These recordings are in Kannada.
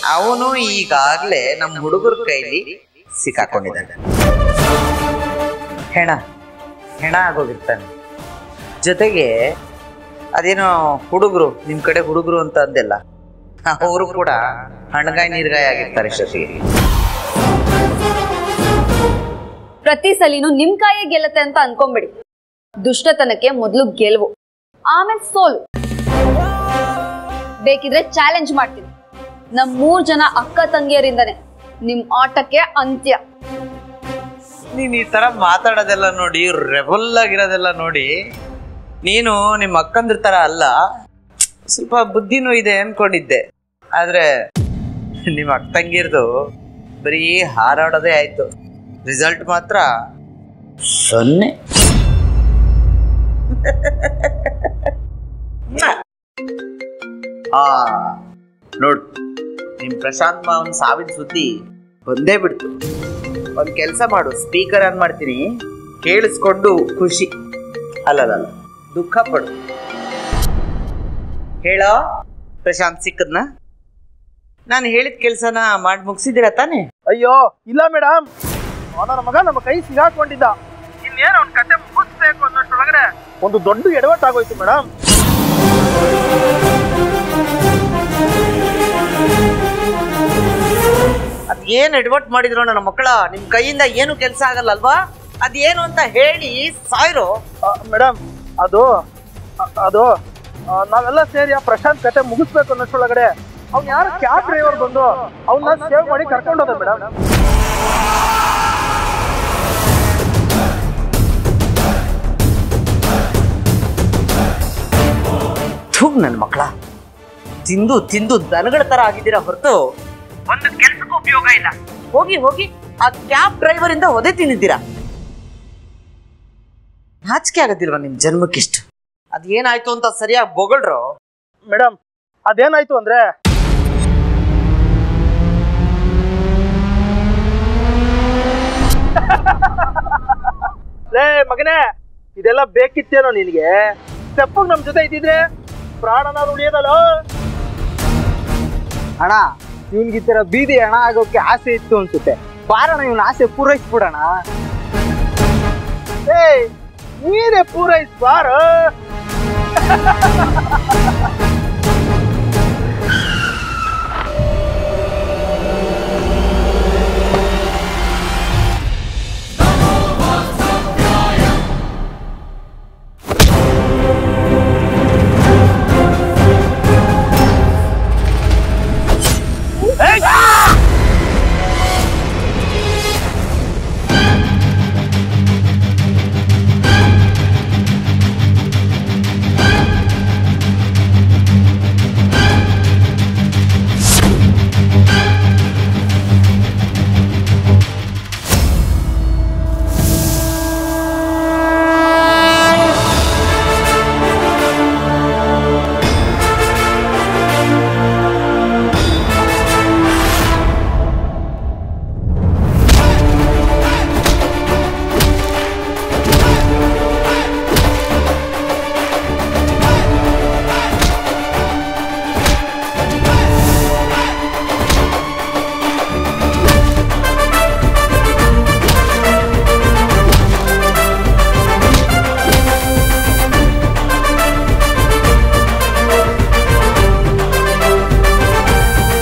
ಅವನು ಈಗಾಗ್ಲೇ ನಮ್ಮ ಹುಡುಗರ ಕೈಲಿ ಸಿಕ್ಕಾಕೊಂಡಿದ್ದಾನೆ ಹೆಣ ಹೆಣ ಆಗೋಗಿರ್ತಾನೆ ಜೊತೆಗೆ ಅದೇನೋ ಹುಡುಗರು ನಿಮ್ ಕಡೆ ಹುಡುಗರು ಅಂತ ಅಂದೆಲ್ಲ ಅವರು ಕೂಡ ಹಣ್ಗಾಯಿ ನೀರ್ಗಾಯಿ ಆಗಿರ್ತಾರೆ ಜೊತೆಗೆ ಪ್ರತಿ ಸಲಿನೂ ನಿಮ್ ಕಾಯೇ ಗೆಲ್ಲತ್ತೆ ಅಂತ ಅನ್ಕೊಂಬಿಡಿ ದುಷ್ಟತನಕ್ಕೆ ಮೊದಲು ಗೆಲುವು ಆಮೇಲೆ ಸೋಲು ಬೇಕಿದ್ರೆ ಚಾಲೆಂಜ್ ಮಾಡ್ತೀನಿ ನಮ್ ಮೂರ್ ಜನ ಅಕ್ಕ ತಂಗಿಯರಿಂದನೇ ನಿಮ್ ಆಟಕ್ಕೆ ಅಂತ್ಯ ನೀನ್ ಈ ತರ ಮಾತಾಡೋದೆಲ್ಲ ನೋಡಿ ರೆಬಲ್ ಆಗಿರೋದೆಲ್ಲ ನೋಡಿ ನೀನು ನಿಮ್ಮ ಅಕ್ಕಂದ್ರ ತರ ಅಲ್ಲ ಸ್ವಲ್ಪ ಬುದ್ಧಿನೂ ಇದೆ ಅನ್ಕೊಂಡಿದ್ದೆ ಆದ್ರೆ ನಿಮ್ಮ ಅಕ್ಕ ತಂಗಿರ್ದು ಬರೀ ಹಾರಾಡೋದೇ ಆಯ್ತು ರಿಸಲ್ಟ್ ಮಾತ್ರ ಸೊನ್ನೆ ಆ ನೋಡ್ ನಿಮ್ ಪ್ರಶಾಂತ್ ಮಾವನ್ ಸಾವಿನ ಸುದ್ದಿ ಬಂದೇ ಬಿಡ್ತು ಒಂದ್ ಕೆಲಸ ಮಾಡು ಸ್ಪೀಕರ್ ಆನ್ ಮಾಡ್ತೀನಿ ಕೇಳಿಸ್ಕೊಂಡು ಖುಷಿ ಅಲ್ಲಲ್ಲ ದುಃಖ ಪಡು ಹೇಳೋ ಪ್ರಶಾಂತ್ ಸಿಕ್ಕದ್ನ ನಾನು ಹೇಳಿದ ಕೆಲಸನ ಮಾಡಿ ಮುಗಿಸಿದ್ದೀರಾ ತಾನೇ ಅಯ್ಯೋ ಇಲ್ಲ ಮೇಡಮ್ ಅವನ ಮಗ ನಮ್ಮ ಕೈ ಸಿಗಾಕೊಂಡಿದ್ದ ಇನ್ನೇನು ಅವ್ನ ಕತೆ ಮುಗಿಸ್ಬೇಕು ಅನ್ನೋಷ್ಟೊಳಗಡೆ ಒಂದು ದೊಡ್ಡ ಎಡವಟ್ಟಾಗೋಯ್ತು ಮೇಡಮ್ ಅದ್ ಏನ್ ಎಡ್ವರ್ಟ್ ಮಾಡಿದ್ರು ನನ್ನ ಮಕ್ಕಳ ನಿಮ್ ಕೈಯಿಂದ ಏನು ಕೆಲಸ ಆಗಲ್ಲ ಅಲ್ವಾ ಅದೇನು ಅಂತ ಹೇಳಿ ಸಾಯ್ರೋ ಮೇಡಮ್ ಅದು ಅ- ಅದು ಆ, ನಾವೆಲ್ಲ ಸೇರಿ ಆ ಪ್ರಶಾಂತ್ ಕತೆ ಮುಗಿಸ್ಬೇಕು ಅನ್ನೋಷ್ಟೊಳಗಡೆ ಅವ್ನು ಯಾರು ಕ್ಯಾಬ್ ಡ್ರೈವರ್ ಬಂದು ಅವನ್ನ ಸೇವ್ ಮಾಡಿ ಕರ್ಕೊಂಡು ಹೋದ ಮೇಡಮ್ ಥೂ ನನ್ನ ಮಕ್ಕಳ ತಿಂದು ತಿಂದು ದನಗಳ ತರ ಆಗಿದ್ದೀರಾ ಹೊರತು ಒಂದು ಕೆಲ್ಸಕ್ಕೂ ಉಪಯೋಗ ಇಲ್ಲ ಹೋಗಿ ಹೋಗಿ ಆ ಕ್ಯಾಬ್ ಡ್ರೈವರ್ ಇಂದ ಒದೆ ತಿಂದಿದ್ದೀರಾ ನಾಚಿಕೆ ಆಗೋದಿಲ್ವಾ ನಿಮ್ ಜನ್ಮಕ್ಕಿಷ್ಟು ಅದೇನಾಯ್ತು ಅಂತ ಸರಿಯಾಗಿ ಬೊಗಳ್ರು ಮೇಡಮ್ ಅದೇನಾಯ್ತು ಅಂದ್ರೆ ಲೇ ಮಗನೇ ಇದೆಲ್ಲ ಬೇಕಿತ್ತೇನೋ ನಿನಗೆ ಸ್ಟೆಪ್ಪಗ್ ನಮ್ ಜೊತೆ ಇದ್ದಿದ್ರೆ ಪ್ರಾಣನಾದ್ರು ಉಳಿಯೋದಲ್ಲ ಅಣ್ಣ ಇವನ್ಗೆ ಈ ತರ ಬೀದಿ ಹಣ ಆಗೋಕೆ ಆಸೆ ಇತ್ತು ಅನ್ಸುತ್ತೆ ಬಾರಣ ಇವನ್ ಆಸೆ ಪೂರೈಸ್ಬಿಡಣ ಏಯ್ ನೀನೇ ಪೂರೈಸ್ ಬಾರ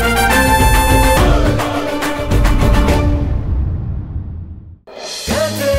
ಕತೆ